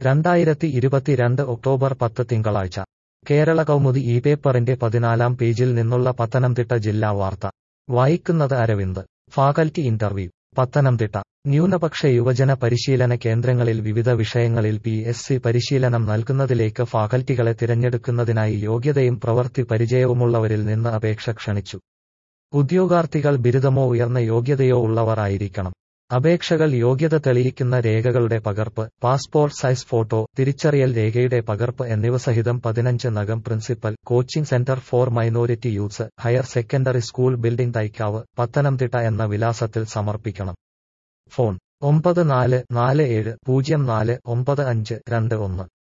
രണ്ടായിരത്തി ഇരുപത്തിരണ്ട് ഒക്ടോബർ പത്ത് തിങ്കളാഴ്ച കേരള കൗമുദി ഈ പേപ്പറിന്റെ പതിനാലാം പേജിൽ നിന്നുള്ള പത്തനംതിട്ട ജില്ലാ വാർത്ത വായിക്കുന്നത് അരവിന്ദ് ഫാക്കൽറ്റി ഇന്റർവ്യൂ പത്തനംതിട്ട ന്യൂനപക്ഷ യുവജന പരിശീലന കേന്ദ്രങ്ങളിൽ വിവിധ വിഷയങ്ങളിൽ പി എസ് സി പരിശീലനം നൽകുന്നതിലേക്ക് ഫാക്കൽറ്റികളെ തിരഞ്ഞെടുക്കുന്നതിനായി യോഗ്യതയും പ്രവൃത്തി പരിചയവുമുള്ളവരിൽ നിന്ന് അപേക്ഷ ക്ഷണിച്ചു ഉദ്യോഗാർത്ഥികൾ ബിരുദമോ ഉയർന്ന യോഗ്യതയോ ഉള്ളവർ ആയിരിക്കണം അപേക്ഷകൾ യോഗ്യത തെളിയിക്കുന്ന രേഖകളുടെ പകർപ്പ് പാസ്പോർട്ട് സൈസ് ഫോട്ടോ തിരിച്ചറിയൽ രേഖയുടെ പകർപ്പ് എന്നിവ സഹിതം പതിനഞ്ച് നഗം principal coaching centre for minority youths higher secondary school building Thaikkavu Pathanamthitta എന്ന വിലാസത്തിൽ സമർപ്പിക്കണം ഫോൺ ഒമ്പത് നാല് നാല് ഏഴ് പൂജ്യം നാല് ഒമ്പത് അഞ്ച് രണ്ട് ഒന്ന്